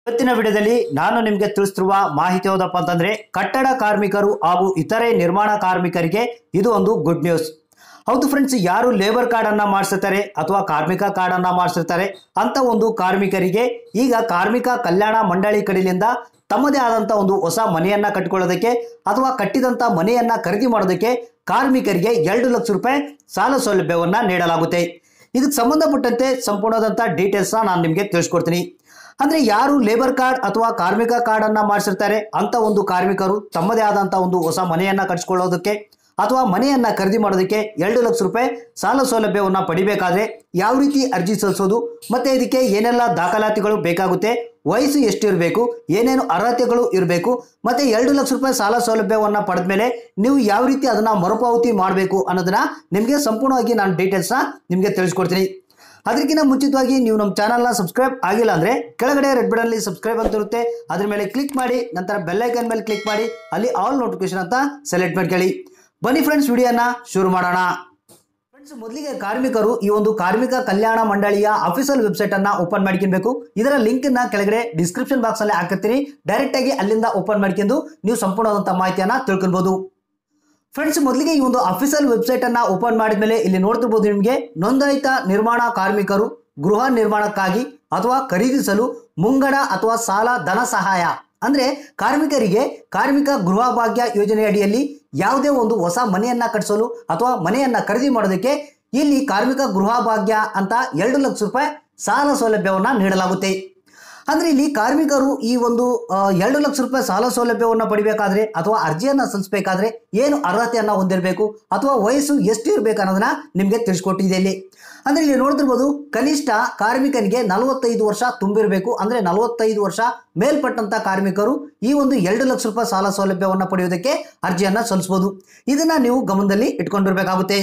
ಇವತ್ತಿನ ವಿಡಿಯೋದಲ್ಲಿ ನಾನು ನಿಮಗೆ ತಿಳಿಸ್ತಿರುವ ಮಾಹಿತಿ ಯಾವುದಪ್ಪ ಅಂತಂದ್ರೆ ಕಟ್ಟಡ ಕಾರ್ಮಿಕರು ಹಾಗೂ ಇತರೆ ನಿರ್ಮಾಣ ಕಾರ್ಮಿಕರಿಗೆ ಇದು ಒಂದು ಗುಡ್ ನ್ಯೂಸ್ ಹೌದು ಫ್ರೆಂಡ್ಸ್ ಯಾರು ಲೇಬರ್ ಕಾರ್ಡ್ ಅನ್ನ ಮಾಡಿಸಿರ್ತಾರೆ ಅಥವಾ ಕಾರ್ಮಿಕ ಕಾರ್ಡ್ ಅನ್ನ ಮಾಡಿಸಿರ್ತಾರೆ ಅಂತ ಒಂದು ಕಾರ್ಮಿಕರಿಗೆ ಈಗ ಕಾರ್ಮಿಕ ಕಲ್ಯಾಣ ಮಂಡಳಿ ಕಡೆಯಿಂದ ತಮ್ಮದೇ ಆದಂತ ಒಂದು ಹೊಸ ಮನೆಯನ್ನ ಕಟ್ಟಿಕೊಳ್ಳೋದಕ್ಕೆ ಅಥವಾ ಕಟ್ಟಿದಂತ ಮನೆಯನ್ನ ಖರೀದಿ ಮಾಡೋದಕ್ಕೆ ಕಾರ್ಮಿಕರಿಗೆ ಎರಡು ಲಕ್ಷ ರೂಪಾಯಿ ಸಾಲ ಸೌಲಭ್ಯವನ್ನ ನೀಡಲಾಗುತ್ತೆ ಇದಕ್ಕೆ ಸಂಬಂಧಪಟ್ಟಂತೆ ಸಂಪೂರ್ಣವಾದಂಥ ಡೀಟೇಲ್ಸ್ನ ನಾನು ನಿಮಗೆ ತಿಳಿಸ್ಕೊಡ್ತೀನಿ ಅಂದ್ರೆ ಯಾರು ಲೇಬರ್ ಕಾರ್ಡ್ ಅಥವಾ ಕಾರ್ಮಿಕ ಕಾರ್ಡ್ ಅನ್ನ ಮಾಡಿಸಿರ್ತಾರೆ ಅಂತ ಒಂದು ಕಾರ್ಮಿಕರು ತಮ್ಮದೇ ಆದಂತ ಒಂದು ಹೊಸ ಮನೆಯನ್ನ ಕಟ್ಸ್ಕೊಳ್ಳೋದಕ್ಕೆ ಅಥವಾ ಮನೆಯನ್ನ ಖರೀದಿ ಮಾಡೋದಕ್ಕೆ ಎರಡು ಲಕ್ಷ ರೂಪಾಯಿ ಸಾಲ ಸೌಲಭ್ಯವನ್ನ ಪಡಿಬೇಕಾದ್ರೆ ಯಾವ ರೀತಿ ಅರ್ಜಿ ಸಲ್ಲಿಸೋದು ಮತ್ತೆ ಇದಕ್ಕೆ ಏನೆಲ್ಲ ದಾಖಲಾತಿಗಳು ಬೇಕಾಗುತ್ತೆ ವಯಸ್ಸು ಎಷ್ಟು ಇರಬೇಕು ಏನೇನು ಅರ್ಹತೆಗಳು ಇರಬೇಕು ಮತ್ತೆ ಎರಡು ಲಕ್ಷ ರೂಪಾಯಿ ಸಾಲ ಸೌಲಭ್ಯವನ್ನ ಪಡೆದ ಮೇಲೆ ನೀವು ಯಾವ ರೀತಿ ಅದನ್ನ ಮರುಪಾವತಿ ಮಾಡಬೇಕು ಅನ್ನೋದನ್ನ ನಿಮಗೆ ಸಂಪೂರ್ಣವಾಗಿ ನಾನು ಡೀಟೇಲ್ಸ್ನ ನಿಮಗೆ ತಿಳಿಸ್ಕೊಡ್ತೀನಿ ಅದಕ್ಕಿಂತ ಮುಂಚಿತವಾಗಿ ನೀವು ನಮ್ಮ ಚಾನಲ್ನ ಸಬ್ಸ್ಕ್ರೈಬ್ ಆಗಿಲ್ಲ ಅಂದರೆ ಕೆಳಗಡೆ ರೆಡ್ ಬಟನಲ್ಲಿ ಸಬ್ಸ್ಕ್ರೈಬ್ ಅಂತ ಇರುತ್ತೆ ಅದ್ರ ಮೇಲೆ ಕ್ಲಿಕ್ ಮಾಡಿ ನಂತರ ಬೆಲ್ಲೈಕನ್ ಮೇಲೆ ಕ್ಲಿಕ್ ಮಾಡಿ ಅಲ್ಲಿ ಆಲ್ ನೋಟಿಫಿಕೇಶನ್ ಅಂತ ಸೆಲೆಕ್ಟ್ ಮಾಡ್ಕೊಳ್ಳಿ ಬನ್ನಿ ಫ್ರೆಂಡ್ಸ್ ವಿಡಿಯೋನ ಶುರು ಮಾಡೋಣ ಫ್ರೆಂಡ್ಸ್ ಮೊದಲಿಗೆ ಕಾರ್ಮಿಕರು ಈ ಒಂದು ಕಾರ್ಮಿಕ ಕಲ್ಯಾಣ ಮಂಡಳಿಯ ಅಫಿಷಿಯಲ್ ವೆಬ್ಸೈಟ್ ಅನ್ನ ಓಪನ್ ಮಾಡ್ಕೊಬೇಕು ಇದರ ಲಿಂಕ್ ನ ಕೆಳಗಡೆ ಡಿಸ್ಕ್ರಿಪ್ಷನ್ ಬಾಕ್ಸ್ ಅಲ್ಲಿ ಹಾಕಿರ್ತೀನಿ ಡೈರೆಕ್ಟ್ ಆಗಿ ಅಲ್ಲಿಂದ ಓಪನ್ ಮಾಡ್ಕೊಂಡು ನೀವು ಸಂಪೂರ್ಣವಾದಂತಹ ಮಾಹಿತಿಯನ್ನ ತಿಳ್ಕೊಬಹುದು ಫ್ರೆಂಡ್ಸ್ ಮೊದಲಿಗೆ ಈ ಒಂದು ಅಫಿಷಿಯಲ್ ವೆಬ್ಸೈಟ್ ಅನ್ನ ಓಪನ್ ಮಾಡಿದ್ಮೇಲೆ ಇಲ್ಲಿ ನೋಡ್ತಿರ್ಬೋದು ನಿಮಗೆ ನೋಂದಾಯಿತ ನಿರ್ಮಾಣ ಕಾರ್ಮಿಕರು ಗೃಹ ನಿರ್ಮಾಣಕ್ಕಾಗಿ ಅಥವಾ ಖರೀದಿಸಲು ಮುಂಗಡ ಅಥವಾ ಸಾಲ ಧನ ಸಹಾಯ ಅಂದ್ರೆ ಕಾರ್ಮಿಕರಿಗೆ ಕಾರ್ಮಿಕ ಗೃಹ ಭಾಗ್ಯ ಯೋಜನೆ ಅಡಿಯಲ್ಲಿ ಯಾವುದೇ ಒಂದು ಹೊಸ ಮನೆಯನ್ನ ಕಟ್ಟಿಸಲು ಅಥವಾ ಮನೆಯನ್ನ ಖರೀದಿ ಮಾಡೋದಕ್ಕೆ ಇಲ್ಲಿ ಕಾರ್ಮಿಕ ಗೃಹ ಭಾಗ್ಯ ಅಂತ ಎರಡು ಲಕ್ಷ ರೂಪಾಯಿ ಸಾಲ ಸೌಲಭ್ಯವನ್ನ ನೀಡಲಾಗುತ್ತೆ ಅಂದ್ರೆ ಇಲ್ಲಿ ಕಾರ್ಮಿಕರು ಈ ಒಂದು ಆ, ಎರಡು ಲಕ್ಷ ರೂಪಾಯಿ ಸಾಲ ಸೌಲಭ್ಯವನ್ನು ಪಡಿಬೇಕಾದ್ರೆ ಅಥವಾ ಅರ್ಜಿಯನ್ನ ಸಲ್ಲಿಸಬೇಕಾದ್ರೆ ಏನು ಅರ್ಹತೆಯನ್ನ ಹೊಂದಿರಬೇಕು ಅಥವಾ ವಯಸ್ಸು ಎಷ್ಟು ಇರಬೇಕು ಅನ್ನೋದನ್ನ ನಿಮಗೆ ತಿಳಿಸ್ಕೊಟ್ಟಿದೆ ಇಲ್ಲಿ ಅಂದ್ರೆ ಇಲ್ಲಿ ನೋಡ್ತಿರ್ಬೋದು ಕನಿಷ್ಠ ಕಾರ್ಮಿಕನಿಗೆ ನಲವತ್ತೈದು ವರ್ಷ ತುಂಬಿರಬೇಕು ಅಂದ್ರೆ ನಲವತ್ತೈದು ವರ್ಷ ಮೇಲ್ಪಟ್ಟಂತ ಕಾರ್ಮಿಕರು ಈ ಒಂದು ಎರಡು ಲಕ್ಷ ರೂಪಾಯಿ ಸಾಲ ಸೌಲಭ್ಯವನ್ನು ಪಡೆಯುವುದಕ್ಕೆ ಅರ್ಜಿಯನ್ನ ಸಲ್ಲಿಸಬಹುದು ಇದನ್ನ ನೀವು ಗಮನದಲ್ಲಿ ಇಟ್ಕೊಂಡಿರ್ಬೇಕಾಗುತ್ತೆ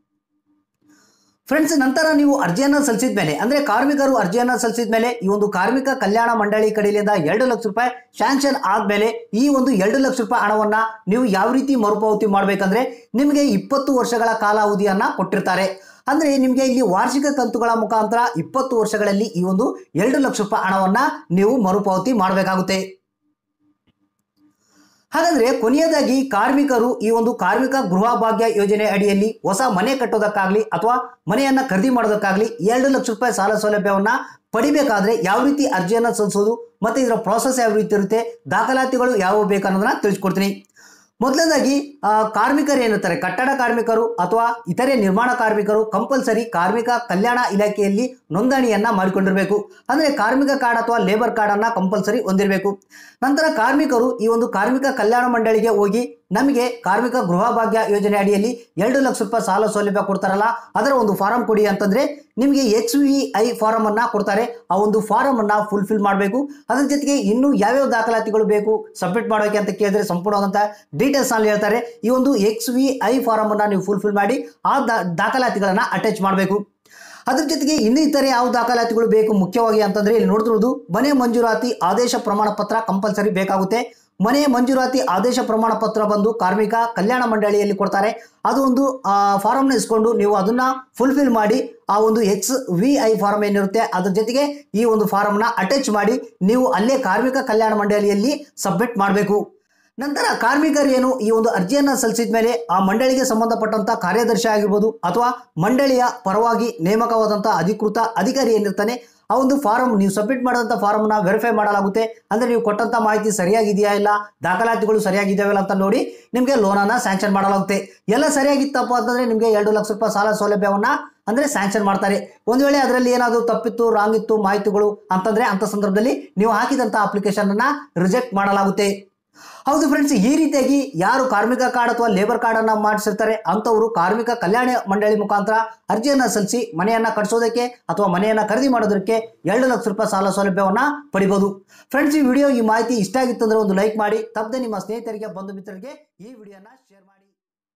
ಫ್ರೆಂಡ್ಸ್ ನಂತರ ನೀವು ಅರ್ಜಿಯನ್ನು ಸಲ್ಲಿಸಿದ ಮೇಲೆ ಅಂದ್ರೆ ಕಾರ್ಮಿಕರು ಅರ್ಜಿಯನ್ನು ಸಲ್ಲಿಸಿದ ಮೇಲೆ ಈ ಒಂದು ಕಾರ್ಮಿಕ ಕಲ್ಯಾಣ ಮಂಡಳಿ ಕಡೆಯಿಂದ ಎರಡು ಲಕ್ಷ ರೂಪಾಯಿ ಶಾಂಕ್ಷನ್ ಆದ್ಮೇಲೆ ಈ ಒಂದು ಎರಡು ಲಕ್ಷ ರೂಪಾಯಿ ಹಣವನ್ನ ನೀವು ಯಾವ ರೀತಿ ಮರುಪಾವತಿ ಮಾಡ್ಬೇಕಂದ್ರೆ ನಿಮಗೆ ಇಪ್ಪತ್ತು ವರ್ಷಗಳ ಕಾಲಾವಧಿಯನ್ನ ಕೊಟ್ಟಿರ್ತಾರೆ ಅಂದ್ರೆ ನಿಮಗೆ ಇಲ್ಲಿ ವಾರ್ಷಿಕ ಕಂತುಗಳ ಮುಖಾಂತರ ಇಪ್ಪತ್ತು ವರ್ಷಗಳಲ್ಲಿ ಈ ಒಂದು ಎರಡು ಲಕ್ಷ ರೂಪಾಯಿ ಹಣವನ್ನ ನೀವು ಮರುಪಾವತಿ ಮಾಡಬೇಕಾಗುತ್ತೆ ಹಾಗಾದ್ರೆ ಕೊನೆಯದಾಗಿ ಕಾರ್ಮಿಕರು ಈ ಒಂದು ಕಾರ್ಮಿಕ ಗೃಹ ಭಾಗ್ಯ ಯೋಜನೆ ಅಡಿಯಲ್ಲಿ ಹೊಸ ಮನೆ ಕಟ್ಟೋದಕ್ಕಾಗ್ಲಿ ಅಥವಾ ಮನೆಯನ್ನ ಖರೀದಿ ಮಾಡೋದಕ್ಕಾಗ್ಲಿ ಎರಡು ಲಕ್ಷ ರೂಪಾಯಿ ಸಾಲ ಸೌಲಭ್ಯವನ್ನ ಪಡಿಬೇಕಾದ್ರೆ ಯಾವ ರೀತಿ ಅರ್ಜಿಯನ್ನ ಸಲ್ಲಿಸೋದು ಮತ್ತೆ ಇದರ ಪ್ರಾಸೆಸ್ ಯಾವ ರೀತಿ ಇರುತ್ತೆ ದಾಖಲಾತಿಗಳು ಯಾವ ಬೇಕು ಅನ್ನೋದನ್ನ ತಿಳಿಸ್ಕೊಡ್ತೀನಿ ಮೊದಲನೇದಾಗಿ ಆ, ಕಾರ್ಮಿಕರು ಏನಿರ್ತಾರೆ ಕಟ್ಟಡ ಕಾರ್ಮಿಕರು ಅಥವಾ ಇತರೆ ನಿರ್ಮಾಣ ಕಾರ್ಮಿಕರು ಕಂಪಲ್ಸರಿ ಕಾರ್ಮಿಕ ಕಲ್ಯಾಣ ಇಲಾಖೆಯಲ್ಲಿ ನೋಂದಣಿಯನ್ನ ಮಾಡಿಕೊಂಡಿರಬೇಕು ಅಂದ್ರೆ ಕಾರ್ಮಿಕ ಕಾರ್ಡ್ ಅಥವಾ ಲೇಬರ್ ಕಾರ್ಡ್ ಅನ್ನ ಕಂಪಲ್ಸರಿ ಹೊಂದಿರಬೇಕು ನಂತರ ಕಾರ್ಮಿಕರು ಈ ಒಂದು ಕಾರ್ಮಿಕ ಕಲ್ಯಾಣ ಮಂಡಳಿಗೆ ಹೋಗಿ ನಮಗೆ ಕಾರ್ಮಿಕ ಗೃಹ ಭಾಗ್ಯ ಯೋಜನೆ ಅಡಿಯಲ್ಲಿ ಎರಡು ಲಕ್ಷ ರೂಪಾಯಿ ಸಾಲ ಸೌಲಭ್ಯ ಕೊಡ್ತಾರಲ್ಲ ಅದರ ಒಂದು ಫಾರಂ ಕೊಡಿ ಅಂತಂದ್ರೆ ನಿಮಗೆ ಎಚ್ ವಿ ಐ ಫಾರಂ ಅನ್ನ ಕೊಡ್ತಾರೆ ಆ ಒಂದು ಫಾರಂ ಅನ್ನ ಫುಲ್ಫಿಲ್ ಮಾಡಬೇಕು ಅದ್ರ ಜೊತೆಗೆ ಇನ್ನೂ ಯಾವ್ಯಾವ ದಾಖಲಾತಿಗಳು ಬೇಕು ಸಬ್ಮಿಟ್ ಮಾಡೋಕೆ ಅಂತ ಕೇಳಿದ್ರೆ ಸಂಪೂರ್ಣವಾದಂಥ ಡೀಟೇಲ್ಸ್ ಅಲ್ಲಿ ಹೇಳ್ತಾರೆ ಈ ಒಂದು ಎಕ್ಸ್ ವಿ ಐ ಫಾರಂ ಅನ್ನ ನೀವು ಫುಲ್ಫಿಲ್ ಮಾಡಿ ಆ ದಾ- ದಾಖಲಾತಿಗಳನ್ನ ಅಟ್ಯಾಚ್ ಮಾಡಬೇಕು ಅದ್ರ ಜೊತೆಗೆ ಇನ್ನು ಇತರೆ ಯಾವ ದಾಖಲಾತಿಗಳು ಬೇಕು ಮುಖ್ಯವಾಗಿ ಅಂತಂದ್ರೆ ಇಲ್ಲಿ ನೋಡ್ತಿರೋದು ಮನೆ ಮಂಜೂರಾತಿ ಆದೇಶ ಪ್ರಮಾಣ ಪತ್ರ ಕಂಪಲ್ಸರಿ ಬೇಕಾಗುತ್ತೆ ಮನೆ ಮಂಜೂರಾತಿ ಆದೇಶ ಪ್ರಮಾಣ ಪತ್ರ ಬಂದು ಕಾರ್ಮಿಕ ಕಲ್ಯಾಣ ಮಂಡಳಿಯಲ್ಲಿ ಕೊಡ್ತಾರೆ ಅದು ಒಂದು ಫಾರಮ್ನ ಇಸ್ಕೊಂಡು ನೀವು ಅದನ್ನ ಫುಲ್ಫಿಲ್ ಮಾಡಿ ಆ ಒಂದು ಎಕ್ಸ್ ವಿ ಐ ಫಾರಂ ಏನಿರುತ್ತೆ ಅದ್ರ ಜೊತೆಗೆ ಈ ಒಂದು ಫಾರಮ್ನ ಅಟ್ಯಾಚ್ ಮಾಡಿ ನೀವು ಅಲ್ಲೇ ಕಾರ್ಮಿಕ ಕಲ್ಯಾಣ ಮಂಡಳಿಯಲ್ಲಿ ಸಬ್ಮಿಟ್ ಮಾಡಬೇಕು ನಂತರ ಕಾರ್ಮಿಕರು ಏನು ಈ ಒಂದು ಅರ್ಜಿಯನ್ನ ಸಲ್ಲಿಸಿದ ಮೇಲೆ ಆ ಮಂಡಳಿಗೆ ಸಂಬಂಧಪಟ್ಟಂತ ಕಾರ್ಯದರ್ಶಿ ಆಗಿರ್ಬೋದು ಅಥವಾ ಮಂಡಳಿಯ ಪರವಾಗಿ ನೇಮಕವಾದಂಥ ಅಧಿಕೃತ ಅಧಿಕಾರಿ ಏನಿರ್ತಾನೆ ಆ ಒಂದು ಫಾರಂ ನೀವು ಸಬ್ಮಿಟ್ ಮಾಡಿದಂಥ ಫಾರಮ್ನ ವೆರಿಫೈ ಮಾಡಲಾಗುತ್ತೆ ಅಂದ್ರೆ ನೀವು ಕೊಟ್ಟಂತ ಮಾಹಿತಿ ಸರಿಯಾಗಿದೆಯಾ ಇಲ್ಲ ದಾಖಲಾತಿಗಳು ಸರಿಯಾಗಿದ್ದಾವಿಲ್ಲ ಅಂತ ನೋಡಿ ನಿಮಗೆ ಲೋನನ್ನ ಸ್ಯಾಂಕ್ಷನ್ ಮಾಡಲಾಗುತ್ತೆ ಎಲ್ಲ ಸರಿಯಾಗಿತ್ತಪ್ಪ ಅಂತಂದ್ರೆ ನಿಮಗೆ ಎರಡು ಲಕ್ಷ ರೂಪಾಯಿ ಸಾಲ ಸೌಲಭ್ಯವನ್ನ ಅಂದ್ರೆ ಸ್ಯಾಂಕ್ಷನ್ ಮಾಡ್ತಾರೆ ಒಂದು ವೇಳೆ ಅದರಲ್ಲಿ ಏನಾದರೂ ತಪ್ಪಿತ್ತು ರಾಂಗ್ ಇತ್ತು ಮಾಹಿತಿಗಳು ಅಂತಂದ್ರೆ ಅಂತ ಸಂದರ್ಭದಲ್ಲಿ ನೀವು ಹಾಕಿದಂತ ಅಪ್ಲಿಕೇಶನ್ ಅನ್ನ ರಿಜೆಕ್ಟ್ ಮಾಡಲಾಗುತ್ತೆ ಹೌದು ಫ್ರೆಂಡ್ಸ್ ಈ ರೀತಿಯಾಗಿ ಯಾರು ಕಾರ್ಮಿಕ ಕಾರ್ಡ್ ಅಥವಾ ಲೇಬರ್ ಕಾರ್ಡ್ ಅನ್ನ ಮಾಡಿಸಿರ್ತಾರೆ ಅಂತವರು ಕಾರ್ಮಿಕ ಕಲ್ಯಾಣ ಮಂಡಳಿ ಮುಖಾಂತರ ಅರ್ಜಿಯನ್ನ ಸಲ್ಲಿಸಿ ಮನೆಯನ್ನ ಕಟ್ಸೋದಕ್ಕೆ ಅಥವಾ ಮನೆಯನ್ನ ಖರೀದಿ ಮಾಡೋದಕ್ಕೆ ಎರಡು ಲಕ್ಷ ರೂಪಾಯಿ ಸಾಲ ಸೌಲಭ್ಯವನ್ನ ಪಡಿಬಹುದು ಫ್ರೆಂಡ್ಸ್ ಈ ವಿಡಿಯೋ ಈ ಮಾಹಿತಿ ಇಷ್ಟ ಆಗಿತ್ತು ಅಂದ್ರೆ ಒಂದು ಲೈಕ್ ಮಾಡಿ ತಪ್ಪದೆ ನಿಮ್ಮ ಸ್ನೇಹಿತರಿಗೆ ಬಂಧು ಮಿತ್ರರಿಗೆ ಈ ವಿಡಿಯೋನ ಶೇರ್ ಮಾಡಿ